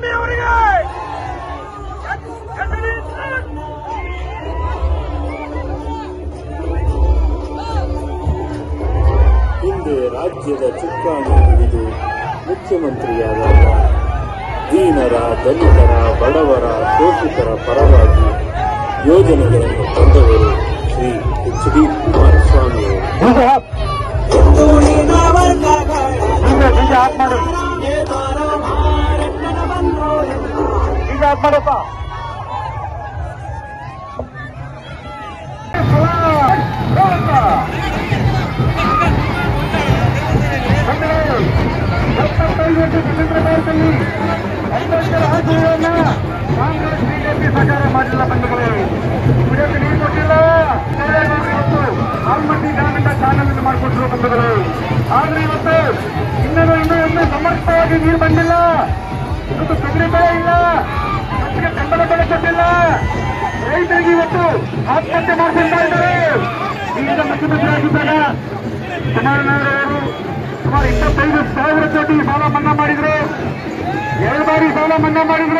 ಕುಮಾರಸ್ವಾಮಿ ಅವರಿಗೆ ಹಿಂದೆ ರಾಜ್ಯದ ಚುಕ್ಕಾಣಿ ಹಿಡಿದು ಮುಖ್ಯಮಂತ್ರಿಯಾದಾಗ ದೀನರ ದಲಿತರ ಬಡವರ ಶೋಷಿತರ ಪರವಾಗಿ ಯೋಜನೆಗಳನ್ನು ತಂದವರು ಶ್ರೀ ಎಚ್ ಡಿ ಕುಮಾರಸ್ವಾಮಿ ಅವರು ಬೀಜ ಆಫ್ ಮಾಡು ಬೀಜ ಆಫ್ ಮಾಡಪ್ಪ ಎಪ್ಪತ್ತೈದು ವರ್ಷ ಸ್ವತಂತ್ರ ಭಾರತದಲ್ಲಿ ಅಂಬೇಡ್ಕರ್ ಆಶಯವನ್ನು ಕಾಂಗ್ರೆಸ್ ಬಿಜೆಪಿ ಸರ್ಕಾರ ಮಾಡಿಲ್ಲ ಬಂಧುಗಳು ಕುಡಿಯೋಕೆ ನೀರು ಕೊಟ್ಟಿಲ್ಲ ದೇವೇಗೌಡರು ಇವತ್ತು ಆಲ್ಮಟ್ಟಿ ಡ್ಯಾಮಿಂದ ಚಾನಲ್ ಅನ್ನು ಮಾಡಿಕೊಟ್ರು ಬಂಧುಗಳು ಆದ್ರೆ ಇವತ್ತು ಇನ್ನೂ ಇನ್ನೂ ಇನ್ನೂ ಸಮರ್ಥವಾಗಿ ನೀರು ಬಂದಿಲ್ಲ ಇವತ್ತು ತೊಗರಿ ಬೆಳೆ ಇಲ್ಲ ಕೃಷಿಗೆ ಬೆಂಬಲ ಬೆಲೆ ಕೊಟ್ಟಿಲ್ಲ ರೈತರಿಗೆ ಇವತ್ತು ಆತ್ಮಹತ್ಯೆ ಮಾಡ್ಕೊಳ್ತಾ ಇದ್ದಾರೆ ಈಗ ಮುಖ್ಯಮಂತ್ರಿ ಆಗಿದ್ದಾಗ ಕುಮಾರಣ್ಣವರು ಸುಮಾರು ಇಪ್ಪತ್ತೈದು ಸಾವಿರ ಕೋಟಿ ಸಾಲ ಮನ್ನಾ ಮಾಡಿದ್ರು ಎರಡು ಬಾರಿ ಸಾಲ ಮನ್ನಾ ಮಾಡಿದ್ರು